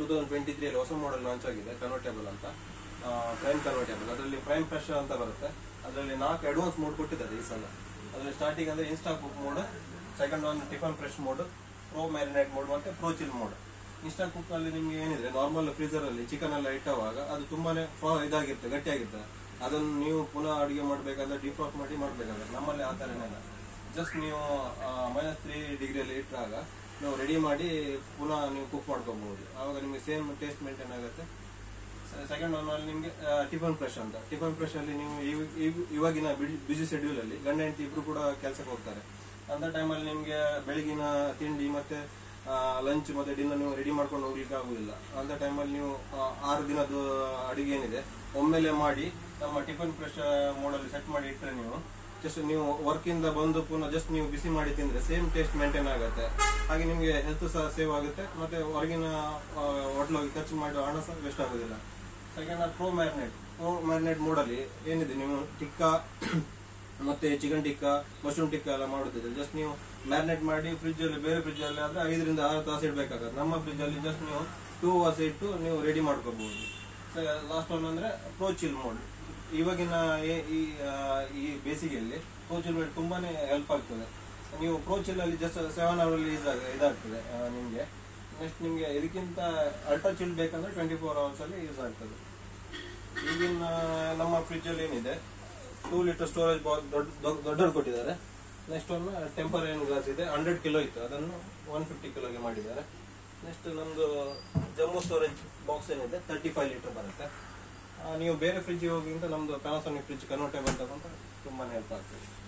thousand twenty ತ್ರೀಯಲ್ಲಿ ಹೊಸ model launch ಆಗಿದೆ ಕನ್ವರ್ಟೇಬಲ್ ಅಂತ ಪ್ರೈಮ್ ಕನ್ವರ್ಟೇಬಲ್ ಅದರಲ್ಲಿ ಪ್ರೈಮ್ ಫ್ರೆಶ್ ಅಂತ ಬರುತ್ತೆ ಅದರಲ್ಲಿ ನಾಲ್ಕು ಅಡ್ವಾನ್ಸ್ ಮೋಡ್ ಕೊಟ್ಟಿದ್ದಾರೆ ಈ ಸಲ ಅದರಲ್ಲಿ ಸ್ಟಾರ್ಟಿಂಗ್ ಅಂದ್ರೆ insta cook mode second one tiffin fresh mode pro marinate mode ಮತ್ತೆ pro chill mode insta cook ಅಲ್ಲಿ ನಿಮ್ಗೆ ಏನಿದೆ ನಾರ್ಮಲ್ ಫ್ರೀಸರ್ ಅಲ್ಲಿ ಚಿಕನ್ ಎಲ್ಲ ಇಟ್ಟವಾಗ ಅದು ತುಂಬಾನೇ ಫ್ರಾ ಇದಾಗಿರುತ್ತೆ ಗಟ್ಟಿಯಾಗಿರುತ್ತೆ ಅದನ್ನು ನೀವು ಪುನಃ ಅಡುಗೆ ಮಾಡ್ಬೇಕಾದ್ರೆ ಡಿಫ್ರಾಕ್ ಮಾಡಿ ಮಾಡ್ಬೇಕಾಗುತ್ತೆ ನಮ್ಮಲ್ಲಿ ಆ ಥರನೇ ಇಲ್ಲ ಜಸ್ಟ್ ನೀವು ಮೈನಸ್ ತ್ರೀ ಡಿಗ್ರಿಯಲ್ಲಿ ಇಟ್ಟಾಗ ನೀವು ರೆಡಿ ಮಾಡಿ ಪುನಃ ನೀವು ಕುಕ್ ಮಾಡ್ಕೋಬಹುದು ಆವಾಗ ನಿಮಗೆ ಸೇಮ್ ಟೇಸ್ಟ್ ಮೇಂಟೈನ್ ಆಗುತ್ತೆ ಸೆಕೆಂಡ್ ಒನ್ ಅಲ್ಲಿ ನಿಮಗೆ ಟಿಫನ್ ಫ್ರೆಶ್ ಅಂತ ಟಿಫನ್ ಫ್ರೆಶ್ ಅಲ್ಲಿ ನೀವು ಇವ್- ಇವ್- ಇವಾಗಿನ ಬಿಸಿ ಶೆಡ್ಯೂಲ್ ಅಲ್ಲಿ ಗಂಡ ಹೆಂಡತಿ ಇಬ್ರು ಕೂಡ ಕೆಲಸಕ್ಕೆ ಹೋಗ್ತಾರೆ ಅಂತ ಟೈಮಲ್ಲಿ ನಿಮಗೆ ಬೆಳಗಿನ ತಿಂಡಿ ಮತ್ತೆ ಲಂಚ್ ಮತ್ತೆ ಡಿನ್ನರ್ ನೀವು ರೆಡಿ ಮಾಡ್ಕೊಂಡು ಹೋಗ್ಲಿಕ್ಕೆ ಆಗುದಿಲ್ಲ ಅಂತ ಟೈಮಲ್ಲಿ ನೀವು ಆ, ಆರು ದಿನದ ಅಡಿಗೆ ಏನಿದೆ ಒಮ್ಮೆಲೆ ಮಾಡಿ ನಮ್ಮ ಟಿಫನ್ ಫ್ರೆಶ್ ಮೋಡಲ್ಲಿ ಸೆಟ್ ಮಾಡಿ ಇಟ್ಟರೆ ನೀವು ಜಸ್ಟ್ ನೀವು ವರ್ಕ್ ಇಂದ ಬಂದು ಪುನಃ ಜಸ್ಟ್ ನೀವು ಬಿಸಿ ಮಾಡಿ ತಿಂದ್ರೆ ಸೇಮ್ ಟೇಸ್ಟ್ ಮೇಂಟೈನ್ ಆಗುತ್ತೆ ಹಾಗೆ ನಿಮಗೆ ಹೆಲ್ತ್ ಸಹ ಸೇವ್ ಆಗುತ್ತೆ ಮತ್ತೆ ಹೊರಗಿನ ಹೋಟ್ಲ್ ಹೋಗಿ ಖರ್ಚು ಮಾಡೋ ಹಣ ಸಹ ವೇಸ್ಟ್ ಆಗೋದಿಲ್ಲ second pro marinate pro marinate ಮೋಡಲ್ಲಿ ಏನಿದೆ ನೀವು ಟಿಕ್ಕಾ ಮತ್ತೆ ಚಿಕನ್ ಟಿಕ್ಕಾ ಮಶ್ರೂಮ್ ಟಿಕ್ಕಾ ಎಲ್ಲ ಮಾಡುತ್ತಿದ್ರೆ ಜಸ್ಟ್ ನೀವು ಮ್ಯಾರಿನೇಟ್ ಮಾಡಿ ಫ್ರಿಜ್ ಅಲ್ಲಿ ಬೇರೆ ಫ್ರಿಜ್ ಅಲ್ಲಿ ಆದ್ರೆ ಐದರಿಂದ ಆರು ತಾಸು ಇಡಬೇಕಾಗುತ್ತೆ ನಮ್ಮ ಫ್ರಿಜ್ ಅಲ್ಲಿ ಜಸ್ಟ್ ನೀವು ಟೂ ಅವರ್ಸ್ ಇಟ್ಟು ನೀವು ರೆಡಿ ಮಾಡ್ಕೋಬಹುದು ಲಾಸ್ಟ್ ಒನ್ ಅಂದ್ರೆ ಪ್ರೋ ಚಿಲ್ ಮೋಡ್ ಇವಾಗಿನ ಏ- ಈ ಆ, ಈ ಬೇಸಿಗೆಯಲ್ಲಿ ಪ್ರೋ ಚಿಲ್ ಮೋಡ್ ತುಂಬಾನೇ ಹೆಲ್ಪ್ ಆಗ್ತದೆ ನೀವು ಪ್ರೋ ಚಿಲ್ ಅಲ್ಲಿ ಜಸ್ಟ್ ಸೆವೆನ್ ಅವರ್ ಅಲ್ಲಿ ಇದಾಗ ಇದಾಗ್ತದೆ ಆ, ನಿಮ್ಗೆ ನೆಕ್ಸ್ಟ್ ನಿಮ್ಗೆ ಇದಕ್ಕಿಂತ ಅಲ್ಟ್ರಾ ಚಿಲ್ ಬೇಕಂದ್ರೆ ಟ್ವೆಂಟಿ ಫೋರ್ ಅವರ್ಸ್ ಅಲ್ಲಿ ಯೂಸ್ ಆಗ್ತದೆ ಈಗಿನ ನಮ್ಮ ಫ್ರಿಜ್ ಅಲ್ಲಿ ಏನಿದೆ ಟೂ ಲೀಟರ್ ಸ್ಟೋರೇಜ್ ದೊಡ್ಡ ದೊಡ್ಡದು ಕೊಟ್ಟಿದ್ದಾರೆ ನೆಕ್ಸ್ಟ್ ಒಂದು ಟೆಂಪರೇನ್ ಗ್ಲಾಸ್ ಇದೆ ಹಂಡ್ರೆಡ್ ಕಿಲೋ ಇತ್ತು ಅದನ್ನು ಒನ್ ಫಿಫ್ಟಿ ಕಿಲೋಗೆ ಮಾಡಿದ್ದಾರೆ ನೆಕ್ಸ್ಟ್ ನಮ್ದು ಜಮ್ಮು ಸ್ಟೋರೇಜ್ ಬಾಕ್ಸ್ ಏನಿದೆ ತರ್ಟಿ ಫೈವ್ ಲೀಟರ್ ಬರುತ್ತೆ ಆ, ನೀವು ಬೇರೆ ಫ್ರಿಜ್ ಹೋಗಿಂತ ನಮ್ದು ಪ್ಯಾನಾಸೋನಿಕ್ ಫ್ರಿಜ್ ಕನ್ವರ್ಟೇಬಲ್ ತಗೊಂಡ್ರೆ ತುಂಬಾನೇ ಹೆಲ್ಪ್ ಆಗ್ತದೆ